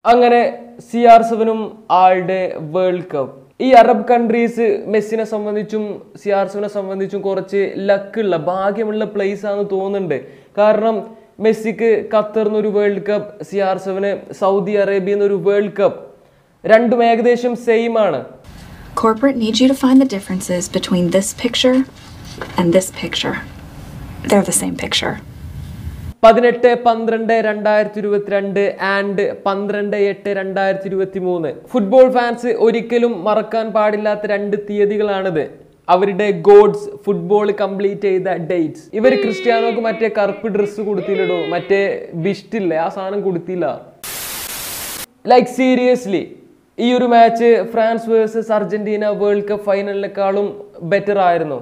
അങ്ങനെ C R സെവനും ആളുടെ വേൾഡ് കപ്പ് ഈ അറബ് കൺട്രീസ് മെസ്സിനെ സംബന്ധിച്ചും സി ആർ സെവനെ സംബന്ധിച്ചും കുറച്ച് ലക്കുള്ള ഭാഗ്യമുള്ള പ്ലേസ് ആണെന്ന് തോന്നുന്നുണ്ട് കാരണം മെസ്സിക്ക് ഖത്തറിന്ന് ഒരു വേൾഡ് കപ്പ് സി ആർ സെവന് സൗദി അറേബ്യയിൽ നിന്ന് ഒരു വേൾഡ് കപ്പ് രണ്ടും ഏകദേശം സെയിം ആണ് Corporate needs you to find the differences between this picture and this picture. They're the same picture. പതിനെട്ട് പന്ത്രണ്ട് രണ്ടായിരത്തി ഇരുപത്തിരണ്ട് ആൻഡ് പന്ത്രണ്ട് എട്ട് രണ്ടായിരത്തി ഇരുപത്തി മൂന്ന് ഫുട്ബോൾ ഫാൻസ് ഒരിക്കലും മറക്കാൻ പാടില്ലാത്ത രണ്ട് തീയതികളാണിത് അവരുടെ ഗോഡ്സ് ഫുട്ബോൾ കംപ്ലീറ്റ് ചെയ്ത ഡേറ്റ്സ് ഇവർ ക്രിസ്ത്യാനോക്ക് മറ്റേ കറുപ്പ് ഡ്രസ്സ് കൊടുത്തില്ലടോ മറ്റേ ബിഷ്ടില്ലേ ആ സാധനം കൊടുത്തില്ല ലൈക്ക് സീരിയസ്ലി ഈ ഒരു match France versus Argentina world cup ഫൈനലിനേക്കാളും ബെറ്റർ ആയിരുന്നു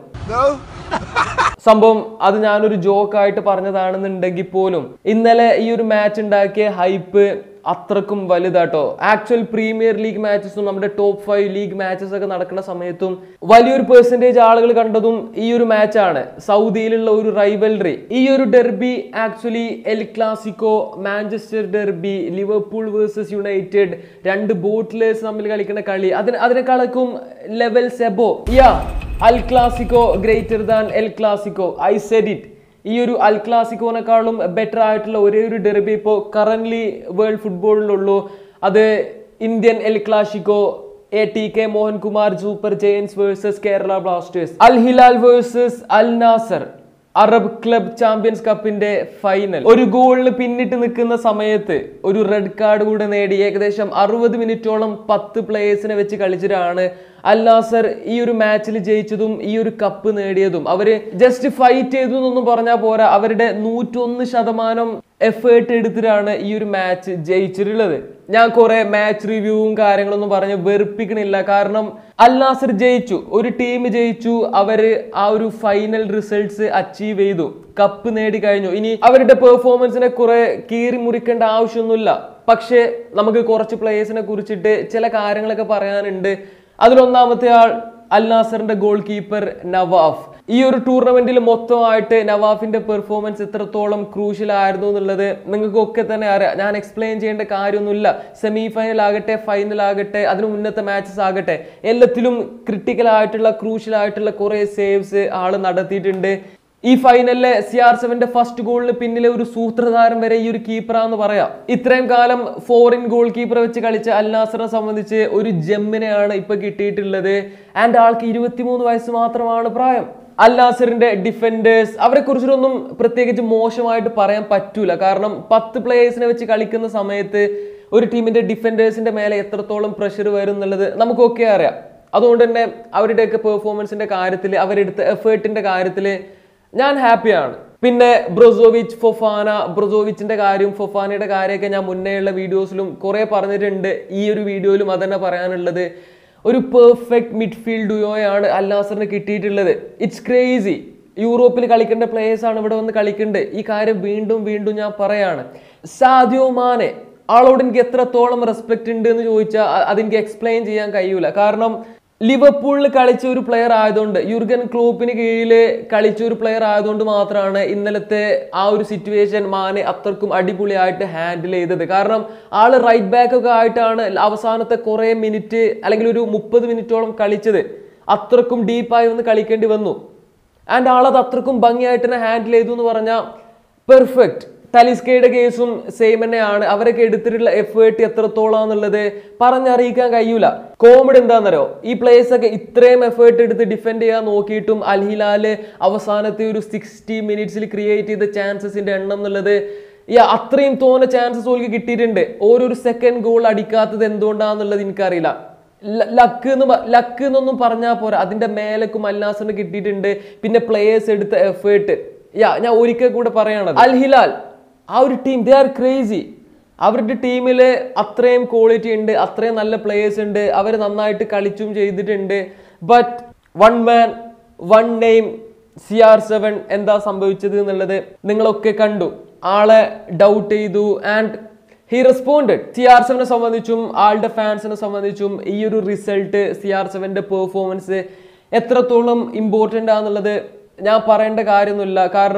സംഭവം അത് ഞാനൊരു ജോക്കായിട്ട് പറഞ്ഞതാണെന്നുണ്ടെങ്കിൽ പോലും ഇന്നലെ ഈ ഒരു മാച്ച് ഉണ്ടാക്കിയ ഹൈപ്പ് അത്രക്കും വലുതാട്ടോ ആക്ച്വൽ പ്രീമിയർ ലീഗ് മാച്ചസും നമ്മുടെ ടോപ്പ് ഫൈവ് ലീഗ് മാച്ചസ് ഒക്കെ നടക്കുന്ന സമയത്തും വലിയൊരു പെർസെൻറ്റേജ് ആളുകൾ കണ്ടതും ഈ ഒരു മാച്ചാണ് സൗദിയിലുള്ള ഒരു റൈവൽറി ഈ ഒരു derby actually El Clasico Manchester derby Liverpool versus United രണ്ട് ബോട്ട്ലേഴ്സ് തമ്മിൽ കളിക്കുന്ന കളി അതിന് അതിനേക്കാളൊക്കെ ലെവൽ സെബോ യാ Al Clasico greater than El Clasico I said it ഈ ഒരു അൽ ക്ലാസിക്കോനേക്കാളും ബെറ്റർ ആയിട്ടുള്ള ഒരേ ഒരു ഡെർബി ഇപ്പോൾ കറന്റ് വേൾഡ് ഫുട്ബോളിലുള്ളൂ അത് Indian El Clasico A T K മോഹൻകുമാർ super giants versus Kerala Blasters Al Hilal versus Al Nassr Arab club champions കപ്പിന്റെ ഫൈനൽ ഒരു ഗോളിന് പിന്നിട്ട് നിൽക്കുന്ന സമയത്ത് ഒരു റെഡ് കാർഡ് കൂടെ നേടി ഏകദേശം അറുപത് മിനിറ്റോളം പത്ത് പ്ലേയേഴ്സിനെ വെച്ച് കളിച്ചിട്ടാണ് അൽ നാസർ ഈ ഒരു മാച്ചിൽ ജയിച്ചതും ഈ ഒരു കപ്പ് നേടിയതും അവര് ജസ്റ്റ് ഫൈറ്റ് ചെയ്തു എന്നൊന്നും പറഞ്ഞാൽ പോരാ അവരുടെ നൂറ്റൊന്ന് ശതമാനം എഫേർട്ട് എടുത്തിട്ടാണ് ഈ ഒരു മാച്ച് ജയിച്ചിട്ടുള്ളത് ഞാൻ കുറെ മാച്ച് റിവ്യൂവും കാര്യങ്ങളൊന്നും പറഞ്ഞ് വെറുപ്പിക്കണില്ല കാരണം അൽ നാസർ ജയിച്ചു ഒരു ടീം ജയിച്ചു അവര് ആ ഒരു ഫൈനൽ റിസൾട്ട്സ് അച്ചീവ് ചെയ്തു കപ്പ് നേടി കഴിഞ്ഞു ഇനി അവരുടെ പെർഫോമൻസിനെ കുറെ കീറി മുറിക്കേണ്ട ആവശ്യമൊന്നുമില്ല പക്ഷേ നമുക്ക് കുറച്ച് പ്ലേയേഴ്സിനെ കുറിച്ചിട്ട് ചില കാര്യങ്ങളൊക്കെ പറയാനുണ്ട് അതിലൊന്നാമത്തെ ആൾ അൽ നാസറിന്റെ ഗോൾ കീപ്പർ നവാഫ് ഈ ഒരു ടൂർണമെന്റിൽ മൊത്തമായിട്ട് നവാഫിന്റെ പെർഫോമൻസ് എത്രത്തോളം ക്രൂഷ്യൽ ആയിരുന്നു എന്നുള്ളത് നിങ്ങൾക്കൊക്കെ തന്നെ അറിയാം ഞാൻ എക്സ്പ്ലെയിൻ ചെയ്യേണ്ട കാര്യമൊന്നുമില്ല സെമി ഫൈനൽ ആകട്ടെ ഫൈനൽ ആകട്ടെ അതിന് മുന്നത്തെ മാച്ചസ് ആകട്ടെ എല്ലാത്തിലും ക്രിട്ടിക്കൽ ആയിട്ടുള്ള ക്രൂഷ്യൽ ആയിട്ടുള്ള കുറെ സേവ്സ് ആള് നടത്തിയിട്ടുണ്ട് ഈ ഫൈനലിലെ സി ആർ സെവന്റെ ഫസ്റ്റ് ഗോളിന് പിന്നിലെ ഒരു സൂത്രധാരം വരെ ഈ ഒരു കീപ്പറാന്ന് പറയാം ഇത്രയും കാലം ഫോറിൻ ഗോൾ കീപ്പറെ വെച്ച് കളിച്ച അൽ നാസറിനെ സംബന്ധിച്ച് ഒരു ജെമ്മിനെയാണ് ഇപ്പൊ കിട്ടിയിട്ടുള്ളത് ആൻഡ് ആൾക്ക് ഇരുപത്തിമൂന്ന് വയസ്സ് മാത്രമാണ് പ്രായം അൽ നാസറിന്റെ ഡിഫൻഡേഴ്സ് അവരെ കുറിച്ചിട്ടൊന്നും പ്രത്യേകിച്ച് മോശമായിട്ട് പറയാൻ പറ്റൂല കാരണം പത്ത് പ്ലേയേഴ്സിനെ വെച്ച് കളിക്കുന്ന സമയത്ത് ഒരു ടീമിന്റെ ഡിഫൻഡേഴ്സിന്റെ മേലെ എത്രത്തോളം പ്രഷർ വരും എന്നുള്ളത് നമുക്കൊക്കെ അറിയാം അതുകൊണ്ട് തന്നെ അവരുടെയൊക്കെ പെർഫോമൻസിന്റെ കാര്യത്തിൽ അവരെടുത്ത എഫേർട്ടിന്റെ കാര്യത്തിൽ ഞാൻ ഹാപ്പിയാണ് പിന്നെ ബ്രൊസോവിച്ച് ഫൊഫാന ബ്രൊസോവിച്ചിന്റെ കാര്യം ഫൊഫാനയുടെ കാര്യമൊക്കെ ഞാൻ മുന്നേയുള്ള വീഡിയോസിലും കുറെ പറഞ്ഞിട്ടുണ്ട് ഈ ഒരു വീഡിയോയിലും അതന്നെ പറയാനുള്ളത് ഒരു പെർഫെക്റ്റ് മിഡ്ഫീൽഡ് ഡുയോയാണ് അൽ നാസറിന് കിട്ടിയിട്ടുള്ളത് ഇറ്റ്സ് ക്രേസി യൂറോപ്പിൽ കളിക്കേണ്ട പ്ലേയേഴ്സ് ആണ് ഇവിടെ വന്ന് കളിക്കേണ്ടത് ഈ കാര്യം വീണ്ടും വീണ്ടും ഞാൻ പറയാണ് സാദിയോ മാനെ ആളോട് എനിക്ക് എത്രത്തോളം റെസ്പെക്ട് ഉണ്ട് എന്ന് ചോദിച്ചാൽ അ- അതെനിക്ക് എക്സ്പ്ലെയിൻ ചെയ്യാൻ കഴിയൂല കാരണം ലിവർപൂളിൽ കളിച്ച ഒരു പ്ലെയർ ആയതുകൊണ്ട് യുർഗൻ ക്ലോപ്പിന് കീഴിൽ കളിച്ച ഒരു പ്ലെയർ ആയതുകൊണ്ട് മാത്രമാണ് ഇന്നലത്തെ ആ ഒരു സിറ്റുവേഷൻ മാനെ അത്രക്കും അടിപൊളിയായിട്ട് ഹാൻഡിൽ ചെയ്തത് കാരണം ആള് റൈറ്റ് ബാക്ക് ഒക്കെ ആയിട്ടാണ് അവസാനത്തെ കുറേ മിനിറ്റ് അല്ലെങ്കിൽ ഒരു മുപ്പത് മിനിറ്റോളം കളിച്ചത് അത്രക്കും ഡീപ്പായി വന്ന് കളിക്കേണ്ടി വന്നു ആൻഡ് ആളത് അത്രക്കും ഭംഗിയായിട്ട് തന്നെ ഹാൻഡിൽ ചെയ്തു എന്ന് പറഞ്ഞാൽ പെർഫെക്റ്റ് ടലിസ്കയുടെ കേസും സെയിം തന്നെയാണ് അവരൊക്കെ എടുത്തിട്ടുള്ള എഫേർട്ട് എത്രത്തോളം എന്നുള്ളത് പറഞ്ഞറിയിക്കാൻ കഴിയൂല കോമഡി എന്താണെന്നറിയോ ഈ പ്ലേയേഴ്സ് ഒക്കെ ഇത്രയും എഫേർട്ട് എടുത്ത് ഡിഫെൻഡ് ചെയ്യാൻ നോക്കിയിട്ടും അൽ ഹിലാല് അവസാനത്തെ ഒരു സിക്സ്റ്റി മിനിറ്റ്സിൽ ക്രിയേറ്റ് ചെയ്ത ചാൻസസിന്റെ എണ്ണം എന്നുള്ളത് ഈ അത്രയും തോന്ന ചാൻസസ് ഓൾക്ക് കിട്ടിയിട്ടുണ്ട് ഓരോരു സെക്കൻഡ് ഗോൾ അടിക്കാത്തത് എന്തുകൊണ്ടാന്നുള്ളത് എനിക്കറിയില്ല ലക്ക് എന്ന് ലക്ക് എന്നൊന്നും പറഞ്ഞാൽ പോരാ അതിന്റെ മേലക്കും അൽനാസറിന് കിട്ടിയിട്ടുണ്ട് പിന്നെ പ്ലേയേഴ്സ് എടുത്ത എഫേർട്ട് യാ ഞാൻ ഒരിക്കൽ കൂടെ പറയണത് അൽ ഹിലാൽ ആ ഒരു ടീം ദേ ആർ ക്രേസി അവരുടെ ടീമിൽ അത്രയും ക്വാളിറ്റി ഉണ്ട് അത്രയും നല്ല പ്ലേയേഴ്സ് ഉണ്ട് അവർ നന്നായിട്ട് കളിച്ചും ചെയ്തിട്ടുണ്ട് but one man one name C R seven എന്താ സംഭവിച്ചത് എന്നുള്ളത് നിങ്ങളൊക്കെ കണ്ടു ആളെ ഡൗട്ട് ചെയ്തു and he responded C R സെവനെ സംബന്ധിച്ചും ആളുടെ ഫാൻസിനെ സംബന്ധിച്ചും ഈ ഒരു റിസൾട്ട് സി ആർ സെവന്റെ പെർഫോമൻസ് എത്രത്തോളം ഇമ്പോർട്ടൻ്റ് ആണെന്നുള്ളത് ഞാൻ പറയേണ്ട കാര്യമൊന്നുമില്ല കാരണം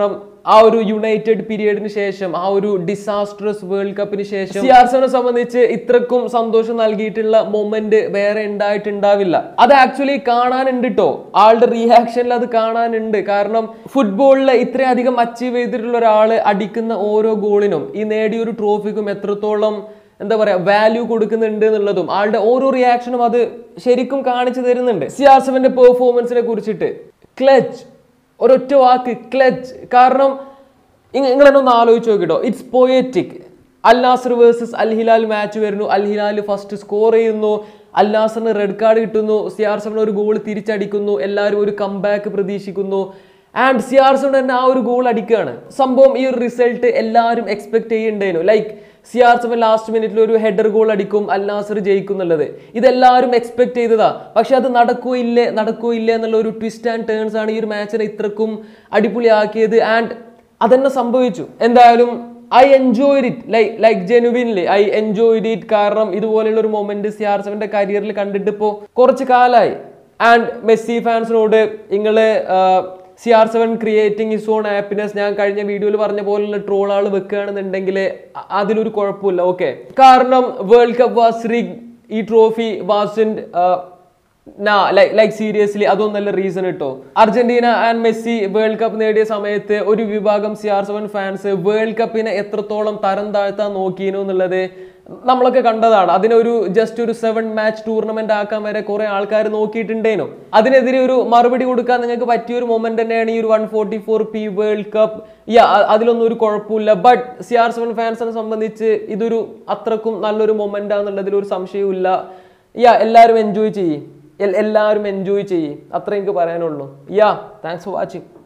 ആ ഒരു യുണൈറ്റഡ് പീരിയഡിന് ശേഷം ആ ഒരു ഡിസാസ്ട്രസ് വേൾഡ് കപ്പിന് ശേഷം സി ആർ സെവനെ സംബന്ധിച്ച് ഇത്രക്കും സന്തോഷം നൽകിയിട്ടുള്ള മൊമെന്റ് വേറെ ഉണ്ടായിട്ടുണ്ടാവില്ല അത് ആക്ച്വലി കാണാനുണ്ട് കേട്ടോ ആളുടെ റിയാക്ഷനിൽ അത് കാണാനുണ്ട് കാരണം ഫുട്ബോളിൽ ഇത്രയധികം അച്ചീവ് ചെയ്തിട്ടുള്ള ഒരാൾ അടിക്കുന്ന ഓരോ ഗോളിനും ഈ നേടിയൊരു ട്രോഫിക്കും എത്രത്തോളം എന്താ പറയാ വാല്യൂ കൊടുക്കുന്നുണ്ട് എന്നുള്ളതും ആളുടെ ഓരോ റിയാക്ഷനും അത് ശരിക്കും കാണിച്ചു തരുന്നുണ്ട് സി ആർ സെവന്റെ പെർഫോമൻസിനെ കുറിച്ചിട്ട് ക്ലച്ച് ഒരൊറ്റ വാക്ക് ക്ലച്ച് കാരണം നിങ്ങൾ എന്നെ ഒന്ന് ആലോചിച്ച് നോക്കിട്ടോ it's poetic Al Nassr versus Al Hilal match വരുന്നു അൽ ഹിലാൽ ഫസ്റ്റ് സ്കോർ ചെയ്യുന്നു അൽ നാസറിന് റെഡ് കാർഡ് കിട്ടുന്നു സി ആർ സെവൻ ഒരു ഗോൾ തിരിച്ചടിക്കുന്നു എല്ലാവരും ഒരു കംബാക്ക് പ്രതീക്ഷിക്കുന്നു ആൻഡ് സി ആർ സെവൻ തന്നെ ആ ഒരു ഗോൾ അടിക്കുകയാണ് സംഭവം ഈ ഒരു റിസൾട്ട് എല്ലാവരും എക്സ്പെക്ട് ചെയ്യുന്നുണ്ടായിരുന്നു like C R seven last മിനിറ്റിൽ ഒരു ഹെഡർ ഗോൾ അടിക്കും അൽ നാസർ ജയിക്കും എന്നുള്ളത് ഇതെല്ലാവരും എക്സ്പെക്ട് ചെയ്തതാ പക്ഷെ അത് നടക്കോ ഇല്ലേ നടക്കോ ഇല്ലേ എന്നുള്ള ഒരു ട്വിസ്റ്റ് ആൻഡ് ടേൺസ് ആണ് ഈ ഒരു മാച്ചിനെ ഇത്രക്കും അടിപൊളിയാക്കിയത് ആൻഡ് അതന്നെ സംഭവിച്ചു എന്തായാലും I enjoy it like like genuinely I enjoy it കാരണം ഇതുപോലെയുള്ള ഒരു മൊമെന്റ് സി ആർ സെവന്റെ കരിയറിൽ കണ്ടിട്ട് ഇപ്പോൾ കുറച്ച് കാലമായി ആൻഡ് മെസ്സി ഫാൻസിനോട് നിങ്ങള് C R seven creating is on happiness ഞാൻ കഴിഞ്ഞ വീഡിയോയിൽ പറഞ്ഞ പോലുള്ള ട്രോൾ ആൾ വെക്കുകയാണെന്നുണ്ടെങ്കിൽ അ- അതിലൊരു കുഴപ്പമില്ല ഓക്കെ കാരണം വേൾഡ് കപ്പ് വാസ് റിഗ് ഈ ട്രോഫി വാസ് ലൈക്ക് സീരിയസ്ലി അതൊന്നല്ല റീസൺ കേട്ടോ Argentina and Messi world cup നേടിയ സമയത്ത് ഒരു വിഭാഗം C R seven fans world കപ്പിനെ എത്രത്തോളം തരം താഴ്ത്താൻ നോക്കിയിരുന്നു എന്നുള്ളത് നമ്മളൊക്കെ കണ്ടതാണ് അതിനൊരു ജസ്റ്റ് ഒരു സെവൻ മാച്ച് ടൂർണമെന്റ് ആക്കാൻ വരെ കുറെ ആൾക്കാർ നോക്കിയിട്ടുണ്ടേനു അതിനെതിരെ ഒരു മറുപടി കൊടുക്കാൻ നിങ്ങൾക്ക് പറ്റിയ ഒരു മൊമെന്റ് തന്നെയാണ് ഈ ഒരു one forty four P world cup yeah അതിലൊന്നും ഒരു കുഴപ്പമില്ല ബട്ട് സി ആർ സെവൻ ഫാൻസിനെ സംബന്ധിച്ച് ഇതൊരു അത്രക്കും നല്ലൊരു മൊമെന്റ് ആണെന്നുള്ളതിൽ ഒരു സംശയവും ഇല്ല യാ എല്ലാവരും എൻജോയ് ചെയ്യും എല്ലാവരും എൻജോയ് ചെയ്യും അത്ര എനിക്ക് പറയാനുള്ളൂ യാ താങ്ക്സ് ഫോർ വാച്ചിങ്